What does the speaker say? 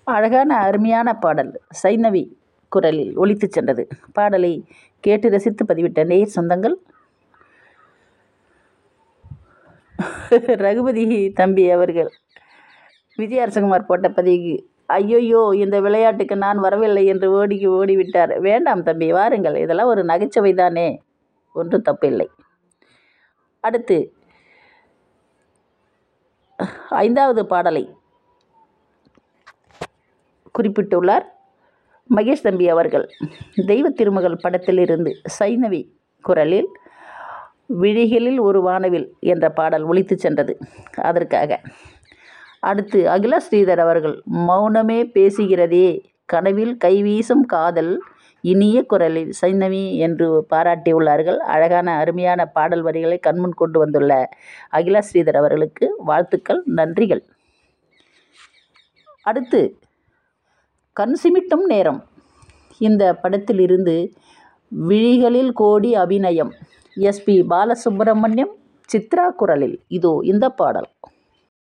அழகான அருமையான பாடல் சைனவி குரலில் ஒலித்துச் சென்றது பாடலை கேட்டு ரசித்து பதிவிட்ட நேயர் சொந்தங்கள் ரகுபதி தம்பி அவர்கள் விஜய் அரசகுமார் போட்ட பதிவுக்கு ஐயோயோ இந்த விளையாட்டுக்கு நான் வரவில்லை என்று ஓடிக்கு ஓடிவிட்டார் வேண்டாம் தம்பி வாருங்கள் இதெல்லாம் ஒரு நகைச்சுவை தானே ஒன்றும் தப்பில்லை அடுத்து ஐந்தாவது பாடலை குறிப்பிட்டுள்ளார் மகேஷ் தம்பி அவர்கள் தெய்வ திருமகள் படத்திலிருந்து சைனவி குரலில் விழிகளில் ஒரு வானவில் என்ற பாடல் ஒலித்துச் சென்றது அதற்காக அடுத்து அகில ஸ்ரீதர் அவர்கள் மௌனமே பேசுகிறதே கனவில் கைவீசும் காதல் இனிய குரலில் சைனவி என்று பாராட்டியுள்ளார்கள் அழகான அருமையான பாடல் வரிகளை கண்முன் கொண்டு வந்துள்ள அகிலா ஸ்ரீதர் அவர்களுக்கு வாழ்த்துக்கள் நன்றிகள் அடுத்து கண் சிமிட்டும் நேரம் இந்த படத்திலிருந்து விழிகளில் கோடி அபிநயம் எஸ்பி பாலசுப்ரமணியம் சித்ரா குரலில் இதோ இந்த பாடல்